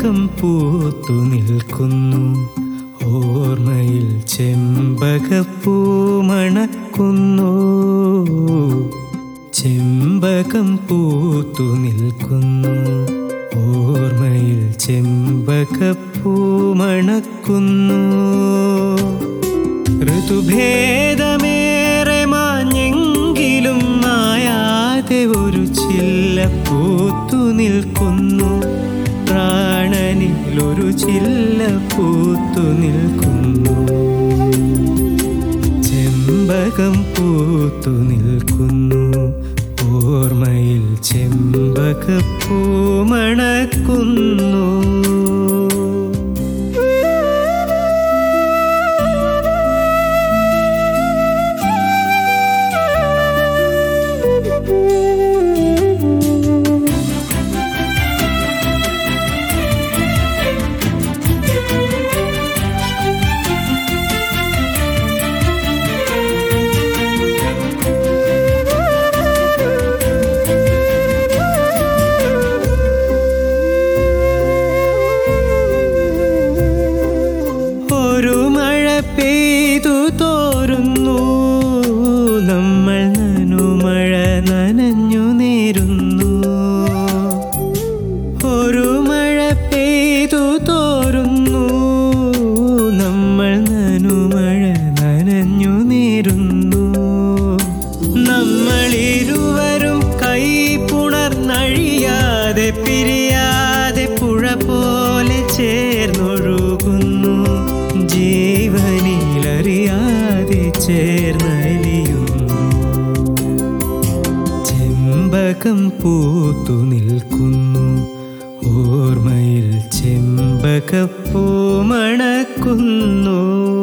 ചെമ്പകം പൂത്തു നിൽക്കുന്നു ഓർമ്മയിൽ ചെമ്പകപ്പൂ മണക്കുന്നു ചെമ്പകം പൂത്തു നിൽക്കുന്നു ഓർമ്മയിൽ ചെമ്പകപ്പൂ മണക്കുന്നു ഋതുഭേദമേറെ മാഞ്ഞെങ്കിലും മായാതെ ഒരു ചില്ല പൂത്തു നിൽക്കുന്നു പ്രാണനിൽ ഒരു ചില്ല പൂത്തു നിൽക്കുന്നു ചെമ്പകം പൂത്തു നിൽക്കുന്നു ഓർമ്മയിൽ ചെമ്പകപ്പൂ മണക്കുന്നു ഒരു മഴ പെയ്തു തോരുന്നു നമ്മൾ നനുമഴ നനഞ്ഞു നേരുന്നു ഒരു മഴ പെയ്തു തോരുന്നു നമ്മൾ നനുമഴ നനഞ്ഞു നേരുന്നു നമ്മളിരുവരും കൈ പുണർന്നഴിയാതെ പിരിയാതെ പുഴ പോലെ ചേർന്നൊഴുകുന്നു ജീവനിലറിയാതെ ചേർന്നലിയുന്നു ചെമ്പകം പൂത്തു നിൽക്കുന്നു ഓർമ്മയിൽ ചെമ്പകപ്പൂ മണക്കുന്നു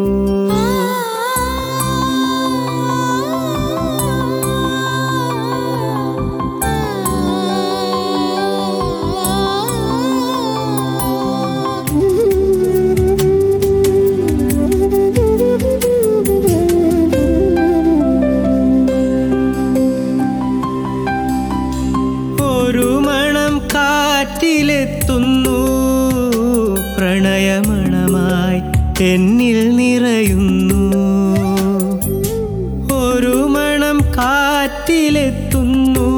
ഒരു മണം കാറ്റിലെത്തുന്നു പ്രണയമണമായി എന്നിൽ നിറയുന്നു ഒരു മണം കാറ്റിലെത്തുന്നു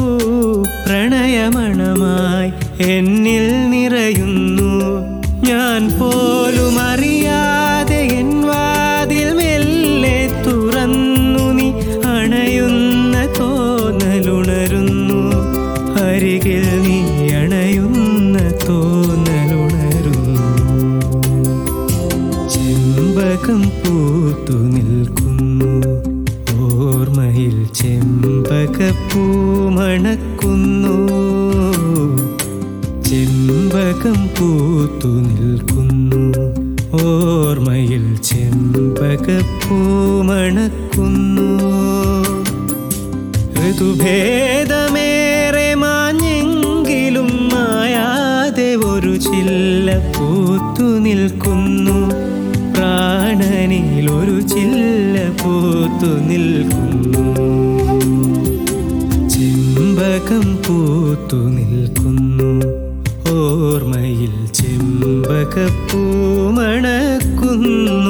പ്രണയമണമായി എന്നിൽ നിറയുന്നു ഞാൻ പോലും അറിയാതെ എൻ വാതിൽ മെല്ലെ തുറന്നു നീ അണയുന്ന തോന്നലുണരുന്നു അരികിൽ നീ അണയുന്ന തോന്നലുണരുന്നു ചെമ്പകം പൂത്തു നിൽക്കുന്നു ഓർമ്മയിൽ ചെമ്പകപ്പൂ മണക്കുന്നു ചെമ്പകം പൂത്തു നിൽക്കുന്നു ഓർമ്മയിൽ ചെമ്പകപ്പൂ മണക്കുന്നു ഋതുഭേദമേറെ മാഞ്ഞെങ്കിലും മായാതെ ഒരു ചില്ല പൂത്തു നിൽക്കുന്നു പ്രാണനിൽ ഒരു ചില്ല പൂത്തു നിൽക്കുന്നു ചെമ്പകം പൂത്തു നിൽക്കുന്നു ഓർമ്മയിൽ ചെമ്പകപ്പൂ മണക്കുന്നു